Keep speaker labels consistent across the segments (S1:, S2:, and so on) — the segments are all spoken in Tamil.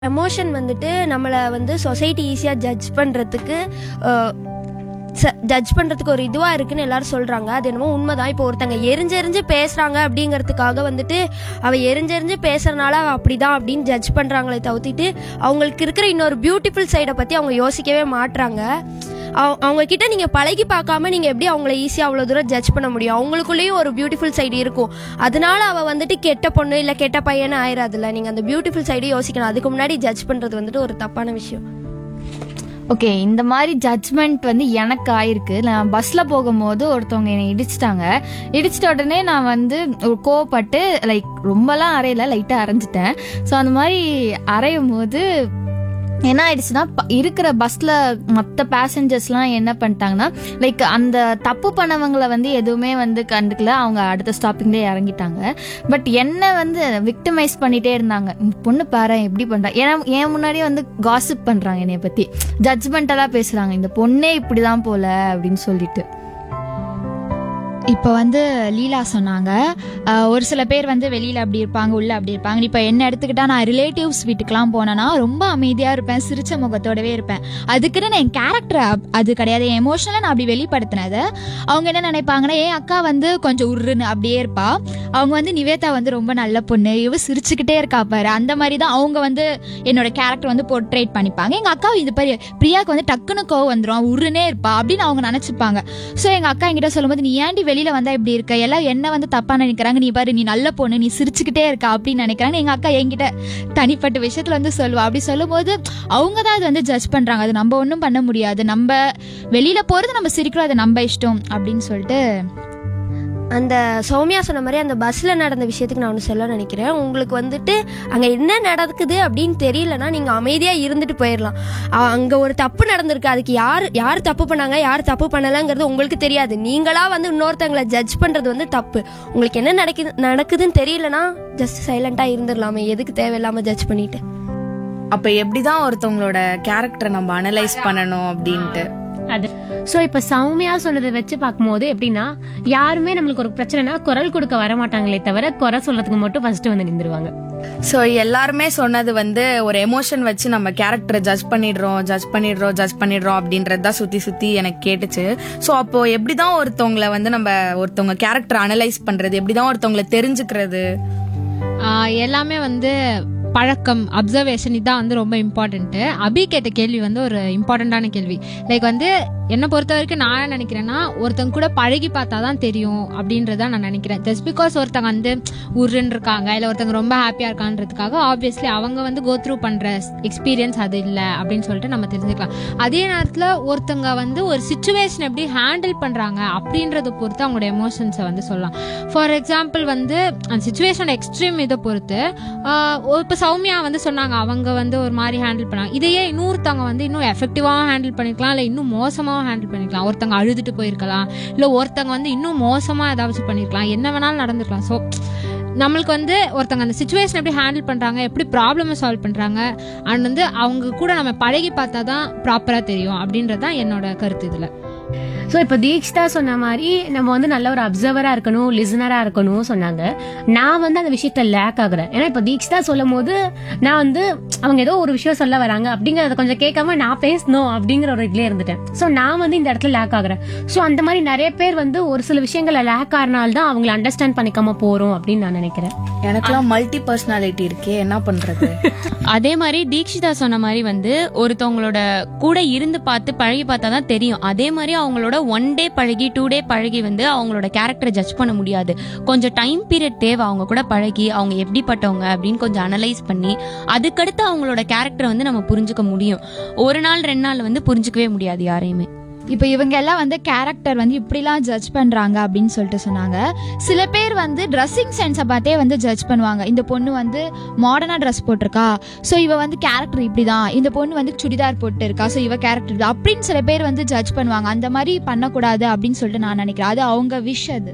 S1: எமோஷன் வந்துட்டு நம்மளை வந்து சொசைட்டி ஈஸியாக ஜட்ஜ் பண்ணுறதுக்கு ஜட்ஜ் பண்ணுறதுக்கு ஒரு இதுவாக இருக்குன்னு எல்லாரும் சொல்கிறாங்க அது என்னமோ உண்மைதான் இப்போ ஒருத்தங்க எரிஞ்செறிஞ்சு பேசுகிறாங்க அப்படிங்கிறதுக்காக வந்துட்டு அவள் எரிஞ்செறிஞ்சு பேசுறனால அவள் அப்படிதான் அப்படின்னு ஜட்ஜ் பண்ணுறாங்களே தவிர்த்திட்டு அவங்களுக்கு இருக்கிற இன்னொரு பியூட்டிஃபுல் சைடை பற்றி அவங்க யோசிக்கவே மாட்றாங்க அவ- அவங்க கிட்ட நீங்க பழகி பார்க்காம நீங்க எப்படி அவங்கள ஈஸியா அவ்வளவு தூரம் ஜட்ஜ் பண்ண முடியும் அவங்களுக்குள்ளேயும் ஒரு பியூட்டிஃபுல் சைடு இருக்கும் அதனால அவ வந்துட்டு கெட்ட பொண்ணு இல்ல கெட்ட பையனு ஆயிராதுல்ல நீங்க அந்த பியூட்டிஃபுல் சைடு யோசிக்கணும் அதுக்கு முன்னாடி ஜட்ஜ் பண்றது வந்துட்டு ஒரு தப்பான விஷயம்
S2: ஓகே இந்த மாதிரி ஜட்ஜ்மெண்ட் வந்து எனக்கு ஆயிருக்கு நான் பஸ்ல போகும்போது ஒருத்தவங்க என்னை இடிச்சிட்டாங்க இடிச்சிட்ட உடனே நான் வந்து ஒரு கோவப்பட்டு லைக் ரொம்பலாம் அரையல லைட்டா அரைஞ்சிட்டேன் ஸோ அந்த மாதிரி அரையும் போது என்ன ஆயிடுச்சுன்னா ப- இருக்கிற பஸ்ல மற்ற பேசஞ்சர்ஸ்லாம் என்ன பண்ணிட்டாங்கன்னா லைக் அந்த தப்பு பண்ணவங்கள வந்து எதுவுமே வந்து கண்டுக்கல அவங்க அடுத்த ஸ்டாப்பிங்லேயே இறங்கிட்டாங்க பட் என்ன வந்து விக்டிமைஸ் பண்ணிட்டே இருந்தாங்க இந்த பொண்ணு பாரு எப்படி பண்றா ஏன்னா என் முன்னாடியே வந்து காசிப் பண்றாங்க என்னைய பத்தி ஜட்ஜ்மெண்டலா பேசுறாங்க இந்த பொண்ணே இப்படிதான் போல அப்படின்னு சொல்லிட்டு
S3: இப்போ வந்து லீலா சொன்னாங்க அஹ், ஒரு சில பேர் வந்து வெளியில் அப்படி இருப்பாங்க உள்ள அப்படி இருப்பாங்க இப்போ என்ன எடுத்துக்கிட்டா நான் ரிலேட்டிவ்ஸ் வீட்டுக்கெலாம் போனேன்னா ரொம்ப அமைதியாக இருப்பேன் சிரிச்ச முகத்தோடவே இருப்பேன் அதுக்குன்னு நான் என் கேரக்டர் அது கிடையாது என் எமோஷனலாக நான் அப்படி வெளிப்படுத்தினது அவங்க என்ன நினைப்பாங்கன்னா என் அக்கா வந்து கொஞ்சம் உருன்னு அப்படியே இருப்பா அவங்க வந்து நிவேதா வந்து ரொம்ப நல்ல பொண்ணு இவ சிரிச்சுக்கிட்டே இருக்கா பாரு அந்த மாதிரி தான் அவங்க வந்து என்னோட கேரக்டர் வந்து போர்ட்ரேட் பண்ணிப்பாங்க எங்கள் அக்கா இது பாரு பிரியாக்கு வந்து டக்குன்னு கோவம் வந்துடும் உருன்னே இருப்பா அப்படின்னு அவங்க நினச்சிப்பாங்க ஸோ எங்கள் அக்கா என்கிட்ட சொல்லும்போது நீ ஏன்டி வெளியில் வந்தால் இப்படி இருக்க எல்லாம் என்ன வந்து தப்பாக நினைக்கிறாங்க நீ பாரு நீ நல்ல பொண்ணு நீ சிரிச்சுக்கிட்டே இருக்க அப்படின்னு நினைக்கிறாங்க எங்கள் அக்கா என்கிட்ட தனிப்பட்ட விஷயத்தில் வந்து சொல்லுவா அப்படி சொல்லும்போது அவங்க தான் அது வந்து ஜட்ஜ் பண்ணுறாங்க அது நம்ம ஒன்றும் பண்ண முடியாது நம்ம வெளியில் போகிறது நம்ம சிரிக்கிறோம் அது நம்ம இஷ்டம் அப்படின்னு சொல்லிட்டு
S1: அந்த சௌமியா சொன்ன மாதிரி அந்த பஸ்ல நடந்த விஷயத்துக்கு நான் ஒன்று சொல்ல நினைக்கிறேன் உங்களுக்கு வந்துட்டு அங்க என்ன நடக்குது அப்படின்னு தெரியலனா நீங்க அமைதியா இருந்துட்டு போயிடலாம் அ- அங்க ஒரு தப்பு நடந்திருக்கு அதுக்கு யார் யார் தப்பு பண்ணாங்க யார் தப்பு பண்ணலங்கிறது உங்களுக்கு தெரியாது நீங்களா வந்து இன்னொருத்தங்களை ஜட்ஜ் பண்றது வந்து தப்பு உங்களுக்கு என்ன நடக்குது நடக்குதுன்னு தெரியலனா ஜஸ்ட் சைலண்டா இருந்துடலாமே எதுக்கு தேவையில்லாம ஜட்ஜ் பண்ணிட்டு
S4: அப்ப எப்படிதான் ஒருத்தவங்களோட கேரக்டரை நம்ம அனலைஸ் பண்ணணும் அப்படின்ட்டு
S5: அது சோ இப்ப சௌமியா சொன்னதை வச்சு பார்க்கும்போது எப்படின்னா யாருமே நம்மளுக்கு ஒரு பிரச்சனைனா குரல் கொடுக்க வர மாட்டாங்களே தவிர குறை சொல்றதுக்கு மட்டும் ஃபர்ஸ்ட் வந்து நின்றுவாங்க
S4: ஸோ எல்லாருமே சொன்னது வந்து ஒரு எமோஷன் வச்சு நம்ம கேரக்டரை ஜட்ஜ் பண்ணிடுறோம் ஜட்ஜ் பண்ணிடுறோம் ஜட்ஜ் பண்ணிடுறோம் அப்படின்றது தான் சுத்தி சுத்தி எனக்கு கேட்டுச்சு ஸோ அப்போ எப்படிதான் ஒருத்தவங்கள வந்து நம்ம ஒருத்தவங்க கேரக்டர் அனலைஸ் பண்றது எப்படிதான் ஒருத்தவங்கள தெரிஞ்சுக்கிறது
S6: ஆஹ் எல்லாமே வந்து பழக்கம் அப்சர்வேஷன் இதான் வந்து ரொம்ப இம்பார்ட்டன்ட்டு அபி கேட்ட கேள்வி வந்து ஒரு இம்பார்ட்டண்ட்டான கேள்வி லைக் வந்து என்னை பொறுத்த வரைக்கும் நான் என்ன நினைக்கிறேன்னா ஒருத்தங்க கூட பழகி பார்த்தா தான் தெரியும் அப்படின்றத நான் நினைக்கிறேன் ஜஸ்ட் பிகாஸ் ஒருத்தங்க வந்து உருன்னு இருக்காங்க இல்லை ஒருத்தங்க ரொம்ப ஹாப்பியாக இருக்கான்றதுக்காக ஆப்வியஸ்லி அவங்க வந்து கோ த்ரூ பண்ணுற எக்ஸ்பீரியன்ஸ் அது இல்லை அப்படின்னு சொல்லிட்டு நம்ம தெரிஞ்சுக்கலாம் அதே நேரத்தில் ஒருத்தங்க வந்து ஒரு சுச்சுவேஷன் எப்படி ஹேண்டில் பண்ணுறாங்க அப்படின்றத பொறுத்து அவங்களோட எமோஷன்ஸை வந்து சொல்லலாம் ஃபார் எக்ஸாம்பிள் வந்து அந்த சுச்சுவேஷனோட எக்ஸ்ட்ரீம் இதை பொறுத்து இப்போ சௌமியா வந்து சொன்னாங்க அவங்க வந்து ஒரு மாதிரி ஹேண்டில் பண்ணாங்க இதையே இன்னொருத்தவங்க வந்து இன்னும் எஃபெக்டிவாக ஹேண்டில் பண்ணிக்கலாம் இல்லை இன்னும் மோசமாக ஹேண்டில் பண்ணிக்கலாம் ஒருத்தங்க அழுதுட்டு போயிருக்கலாம் இல்லை ஒருத்தங்க வந்து இன்னும் மோசமாக ஏதாச்சும் பண்ணியிருக்கலாம் என்ன வேணாலும் நடந்திருக்கலாம் ஸோ நம்மளுக்கு வந்து ஒருத்தங்க அந்த சுச்சுவேஷன் எப்படி ஹேண்டில் பண்ணுறாங்க எப்படி ப்ராப்ளமை சால்வ் பண்ணுறாங்க அண்ட் வந்து அவங்க கூட நம்ம பழகி பார்த்தா தான் ப்ராப்பராக தெரியும் அப்படின்றது தான் என்னோட கருத்து இதில்
S5: ஸோ இப்போ தீக்ஷிதா சொன்ன மாதிரி நம்ம வந்து நல்ல ஒரு அப்சர்வரா இருக்கணும் லிசனரா இருக்கணும் சொன்னாங்க நான் வந்து அந்த விஷயத்த லேக் ஆகுறேன் ஏன்னா இப்போ தீக்ஷிதா சொல்லும் போது நான் வந்து அவங்க ஏதோ ஒரு விஷயம் சொல்ல வராங்க அப்படிங்கறத கொஞ்சம் கேட்காம நான் பேசணும் அப்படிங்கிற ஒரு இதுல இருந்துட்டேன் ஸோ நான் வந்து இந்த இடத்துல லேக் ஆகுறேன் ஸோ அந்த மாதிரி நிறைய பேர் வந்து ஒரு சில விஷயங்களை லேக் ஆகிறனால தான் அவங்களை அண்டர்ஸ்டாண்ட் பண்ணிக்காம போறோம் அப்படின்னு நான் நினைக்கிறேன்
S4: எனக்கெல்லாம் மல்டி பர்சனாலிட்டி இருக்கே என்ன பண்றது
S7: அதே மாதிரி தீக்ஷிதா சொன்ன மாதிரி வந்து ஒருத்தவங்களோட கூட இருந்து பார்த்து பழகி பார்த்தா தான் தெரியும் அதே மாதிரி அவங்களோட ஒன் டே பழகி டூ டே பழகி வந்து அவங்களோட கேரக்டரை ஜட்ஜ் பண்ண முடியாது கொஞ்சம் டைம் பீரியட் தேவை அவங்க கூட பழகி அவங்க எப்படிப்பட்டவங்க அப்படின்னு கொஞ்சம் அனலைஸ் பண்ணி அதுக்கடுத்து அவங்களோட கேரக்டரை வந்து நம்ம புரிஞ்சுக்க முடியும் ஒரு நாள் ரெண்டு நாள் வந்து புரிஞ்சுக்கவே முடியாது யாரையுமே
S3: இப்போ இவங்க எல்லாம் வந்து கேரக்டர் வந்து இப்படிலாம் ஜட்ஜ் பண்றாங்க அப்படின்னு சொல்லிட்டு சொன்னாங்க சில பேர் வந்து ட்ரெஸ்ஸிங் சென்ஸை பார்த்தே வந்து ஜட்ஜ் பண்ணுவாங்க இந்த பொண்ணு வந்து மாடர்னா ட்ரெஸ் போட்டிருக்கா ஸோ இவ வந்து கேரக்டர் இப்படிதான் இந்த பொண்ணு வந்து சுடிதார் போட்டு இருக்கா ஸோ இவ கேரக்டர் இப்படி அப்படின்னு சில பேர் வந்து ஜட்ஜ் பண்ணுவாங்க அந்த மாதிரி பண்ணக்கூடாது அப்படின்னு சொல்லிட்டு நான் நினைக்கிறேன் அது அவங்க விஷ் அது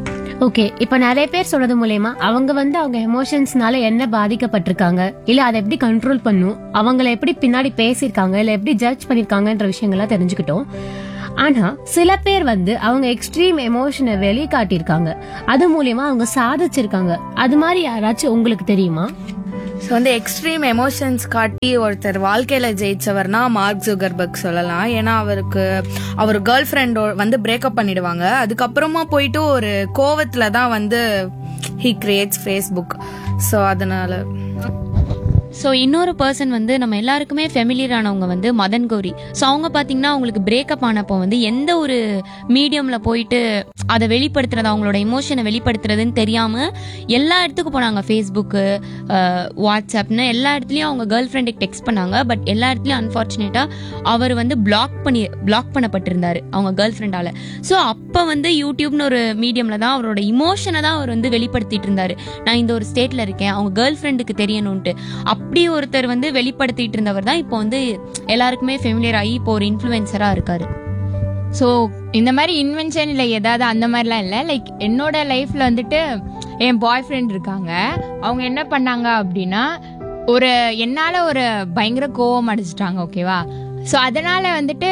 S5: ஓகே இப்ப நிறைய பேர் சொல்றது மூலயமா அவங்க வந்து அவங்க எமோஷன்ஸ்னால என்ன பாதிக்கப்பட்டிருக்காங்க இல்ல அதை எப்படி கண்ட்ரோல் பண்ணும் அவங்கள எப்படி பின்னாடி பேசியிருக்காங்க இல்ல எப்படி ஜட்ஜ் பண்ணிருக்காங்கன்ற விஷயங்கள்லாம் தெரிஞ்சுக்கிட்டோம் ஆனா சில பேர் வந்து அவங்க எக்ஸ்ட்ரீம் எமோஷனை வெளிக்காட்டியிருக்காங்க அது மூலியமா அவங்க சாதிச்சிருக்காங்க அது மாதிரி யாராச்சும் உங்களுக்கு தெரியுமா
S4: ஸோ வந்து எக்ஸ்ட்ரீம் எமோஷன்ஸ் காட்டி ஒருத்தர் வாழ்க்கையில ஜெயிச்சவர்னா மார்க் ஜுகர்பர்க் சொல்லலாம் ஏன்னா அவருக்கு அவர் கேர்ள் ஃப்ரெண்டோ வந்து பிரேக்கப் பண்ணிடுவாங்க அதுக்கப்புறமா போயிட்டு ஒரு கோவத்துல தான் வந்து ஹி கிரியேட்ஸ் ஃபேஸ்புக் ஸோ அதனால
S7: ஸோ இன்னொரு பர்சன் வந்து நம்ம எல்லாருக்குமே ஃபெமிலியர் ஆனவங்க வந்து மதன் கௌரி ஸோ அவங்க பார்த்தீங்கன்னா அவங்களுக்கு பிரேக்கப் ஆனப்போ வந்து எந்த ஒரு மீடியமில் போயிட்டு அதை வெளிப்படுத்துறது அவங்களோட இமோஷனை வெளிப்படுத்துறதுன்னு தெரியாமல் எல்லா இடத்துக்கும் போனாங்க ஃபேஸ்புக்கு வாட்ஸ்அப்னு எல்லா இடத்துலையும் அவங்க கேர்ள் ஃப்ரெண்டுக்கு டெக்ஸ்ட் பண்ணாங்க பட் எல்லா இடத்துலையும் அன்ஃபார்ச்சுனேட்டாக அவர் வந்து பிளாக் பண்ணி பிளாக் பண்ணப்பட்டிருந்தாரு அவங்க கேர்ள் ஃப்ரெண்டால ஸோ அப்போ வந்து யூடியூப்னு ஒரு மீடியமில் தான் அவரோட இமோஷனை தான் அவர் வந்து வெளிப்படுத்திட்டு இருந்தாரு நான் இந்த ஒரு ஸ்டேட்ல இருக்கேன் அவங்க கேர்ள் ஃப்ரெண்டுக்கு தெரியணும்ட்டு அப்படி ஒருத்தர் வந்து வெளிப்படுத்திட்டு இருந்தவர் தான் இப்போ வந்து எல்லாருக்குமே ஃபெமிலியர் ஆகி இப்போ ஒரு இன்ஃப்ளூயன்சரா இருக்காரு
S3: ஸோ இந்த மாதிரி இன்வென்ஷன் இல்லை ஏதாவது அந்த மாதிரிலாம் இல்லை லைக் என்னோட லைஃப்ல வந்துட்டு என் பாய் ஃப்ரெண்ட் இருக்காங்க அவங்க என்ன பண்ணாங்க அப்படின்னா ஒரு என்னால் ஒரு பயங்கர கோவம் அடிச்சிட்டாங்க ஓகேவா ஸோ அதனால வந்துட்டு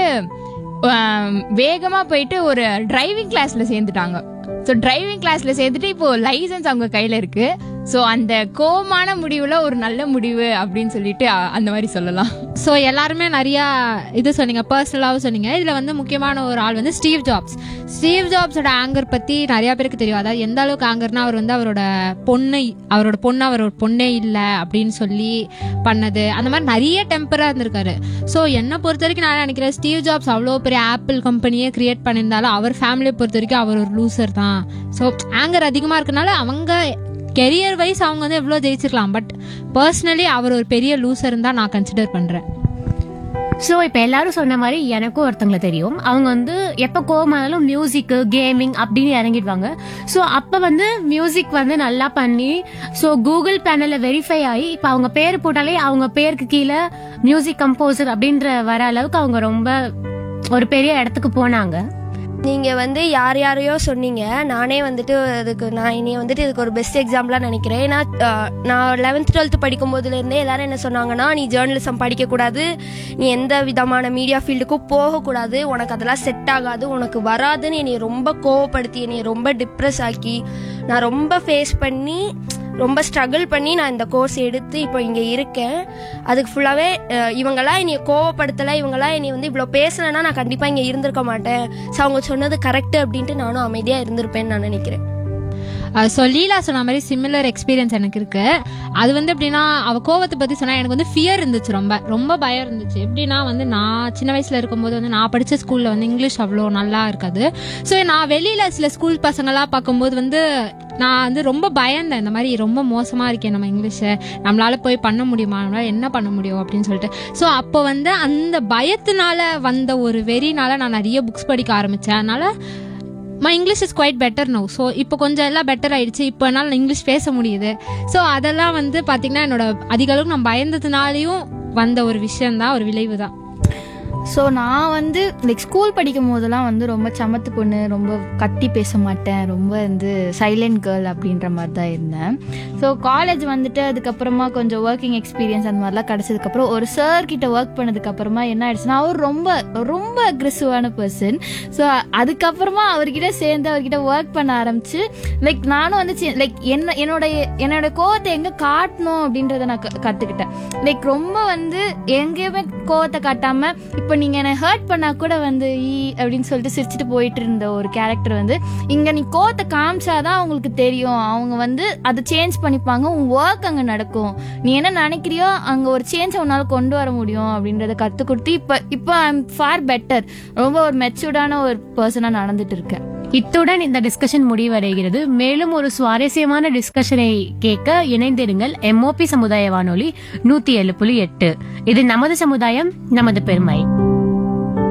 S3: வேகமாக போயிட்டு ஒரு டிரைவிங் கிளாஸ்ல சேர்ந்துட்டாங்க ஸோ டிரைவிங் கிளாஸ்ல சேர்த்துட்டு இப்போ லைசன்ஸ் அவங்க கையில் இருக்கு ஸோ அந்த கோவமான முடிவுல ஒரு நல்ல முடிவு அப்படின்னு சொல்லிட்டு அ- அந்த மாதிரி சொல்லலாம்
S6: ஸோ எல்லாருமே நிறைய இது சொன்னீங்க பர்சனலாகவும் சொன்னீங்க இதில் வந்து முக்கியமான ஒரு ஆள் வந்து ஸ்டீவ் ஜாப்ஸ் ஸ்டீவ் ஜாப்ஸோட ஆங்கர் பற்றி நிறைய பேருக்கு தெரியும் அதாவது எந்த அளவுக்கு ஆங்கர்னா அவர் வந்து அவரோட பொண்ணு அவரோட பொண்ணு அவரோட பொண்ணே இல்லை அப்படின்னு சொல்லி பண்ணது அந்த மாதிரி நிறைய டெம்பராக இருந்திருக்காரு ஸோ என்னை பொறுத்த வரைக்கும் நான் நினைக்கிறேன் ஸ்டீவ் ஜாப்ஸ் அவ்வளோ பெரிய ஆப்பிள் கம்பெனியே கிரியேட் பண்ணியிருந்தாலும் அவர் ஃபேமிலியை பொறுத்த வரைக்கும் அவர் ஒரு லூசர் தான் ஸோ ஆங்கர் அதிகமாக இருக்கனால அவங்க கெரியர் வைஸ் அவங்க வந்து எவ்வளோ ஜெயிச்சிருக்கலாம் பட் பர்சனலி அவர் ஒரு பெரிய லூசர் தான் நான் கன்சிடர் பண்றேன்
S5: ஸோ இப்போ எல்லாரும் சொன்ன மாதிரி எனக்கும் ஒருத்தவங்களை தெரியும் அவங்க வந்து எப்போ கோவமானாலும் மியூசிக்கு கேமிங் அப்படின்னு இறங்கிடுவாங்க ஸோ அப்போ வந்து மியூசிக் வந்து நல்லா பண்ணி ஸோ கூகுள் பேனலில் வெரிஃபை ஆகி இப்போ அவங்க பேர் போட்டாலே அவங்க பேருக்கு கீழே மியூசிக் கம்போசர் அப்படின்ற வர அளவுக்கு அவங்க ரொம்ப ஒரு பெரிய இடத்துக்கு போனாங்க
S1: நீங்க வந்து யார் யாரையோ சொன்னீங்க நானே வந்துட்டு அதுக்கு நான் இனி வந்துட்டு இதுக்கு ஒரு பெஸ்ட் எக்ஸாம்பிளா நினைக்கிறேன் ஏன்னா அஹ், நான் லெவன்த் டுவெல்த் படிக்கும் போதுல இருந்தே எல்லாரும் என்ன சொன்னாங்கன்னா நீ ஜேர்னலிசம் படிக்க கூடாது நீ எந்த விதமான மீடியா ஃபீல்டுக்கும் போகக்கூடாது உனக்கு அதெல்லாம் செட் ஆகாது உனக்கு வராதுன்னு என்னை ரொம்ப கோவப்படுத்தி என்னை ரொம்ப டிப்ரெஸ் ஆக்கி நான் ரொம்ப ஃபேஸ் பண்ணி ரொம்ப ஸ்ட்ரகிள் பண்ணி நான் இந்த கோர்ஸ் எடுத்து இப்போ இங்கே இருக்கேன் அதுக்கு ஃபுல்லாகவே இவங்கெல்லாம் என்னை கோவப்படுத்தலை இவங்கெல்லாம் என்னை வந்து இவ்வளோ பேசலைன்னா நான் கண்டிப்பாக இங்கே இருந்திருக்க மாட்டேன் ஸோ அவங்க சொன்னது கரெக்டு அப்படின்ட்டு நானும் அமைதியாக இருந்திருப்பேன்னு நான் நினைக்கிறேன்
S6: ஸோ லீலா சொன்ன மாதிரி சிமிலர் எக்ஸ்பீரியன்ஸ் எனக்கு இருக்கு அது வந்து எப்படின்னா அவ கோவத்தை பத்தி சொன்னா எனக்கு வந்து ஃபியர் இருந்துச்சு ரொம்ப ரொம்ப பயம் இருந்துச்சு எப்படின்னா வந்து நான் சின்ன வயசுல இருக்கும்போது வந்து நான் படிச்ச ஸ்கூல்ல வந்து இங்கிலீஷ் அவ்வளோ நல்லா இருக்காது ஸோ நான் வெளியில சில ஸ்கூல் பசங்களாம் பார்க்கும்போது வந்து நான் வந்து ரொம்ப பயந்தேன் இந்த மாதிரி ரொம்ப மோசமா இருக்கேன் நம்ம இங்கிலீஷை நம்மளால போய் பண்ண முடியுமா நம்மளால என்ன பண்ண முடியும் அப்படின்னு சொல்லிட்டு ஸோ அப்போ வந்து அந்த பயத்தினால வந்த ஒரு வெறினால நான் நிறைய புக்ஸ் படிக்க ஆரம்பிச்சேன் அதனால my English is quite better no so இப்போ கொஞ்சம் எல்லாம் பெட்டர் ஆயிடுச்சு இப்போ என்னால் இங்கிலீஷ் பேச முடியுது ஸோ அதெல்லாம் வந்து பார்த்தீங்கன்னா என்னோட அதிக அளவுக்கு நான் பயந்ததுனாலையும் வந்த ஒரு விஷயம் தான் ஒரு விளைவு தான்
S2: ஸோ நான் வந்து லைக் ஸ்கூல் படிக்கும் போதெல்லாம் வந்து ரொம்ப சமத்து பொண்ணு ரொம்ப கத்தி பேச மாட்டேன் ரொம்ப வந்து சைலண்ட் கேர்ள் அப்படின்ற மாதிரி தான் இருந்தேன் ஸோ காலேஜ் வந்துட்டு அதுக்கப்புறமா கொஞ்சம் ஒர்க்கிங் எக்ஸ்பீரியன்ஸ் அந்த மாதிரிலாம் கிடச்சதுக்கப்புறம் ஒரு சார் கிட்ட ஒர்க் பண்ணதுக்கப்புறமா என்ன ஆயிடுச்சுன்னா அவர் ரொம்ப ரொம்ப அக்ரெசிவான பர்சன் ஸோ அதுக்கப்புறமா அவர்கிட்ட சேர்ந்து அவர்கிட்ட ஒர்க் பண்ண ஆரம்பிச்சு லைக் நானும் வந்து லைக் என்ன என்னோட என்னோட கோவத்தை எங்கே காட்டணும் அப்படின்றத நான் க- கத்துக்கிட்டேன் லைக் ரொம்ப வந்து எங்கேயுமே கோவத்தை காட்டாம இப்போ நீங்க என்னை ஹர்ட் பண்ணா கூட வந்து ஈ அப்படின்னு சொல்லிட்டு சிரிச்சுட்டு போயிட்டு இருந்த ஒரு கேரக்டர் வந்து இங்க நீ கோவத்தை காமிச்சாதான் அவங்களுக்கு தெரியும் அவங்க வந்து அதை சேஞ்ச் பண்ணிப்பாங்க உன் ஒர்க் அங்க நடக்கும் நீ என்ன நினைக்கிறியோ அங்க ஒரு சேஞ்ச் உன்னால கொண்டு வர முடியும் அப்படின்றத கத்து கொடுத்து இப்ப இப்போ ஐ எம் ஃபார் பெட்டர் ரொம்ப ஒரு மெச்சூர்டான ஒரு பர்சனா நடந்துட்டு இருக்கேன்
S5: இத்துடன் இந்த டிஸ்கஷன் முடிவடைகிறது மேலும் ஒரு சுவாரஸ்யமான டிஸ்கஷனை கேட்க இணைந்திருங்கள் எம்ஓபி சமுதாய வானொலி நூத்தி ஏழு புள்ளி எட்டு இது நமது சமுதாயம் நமது பெருமை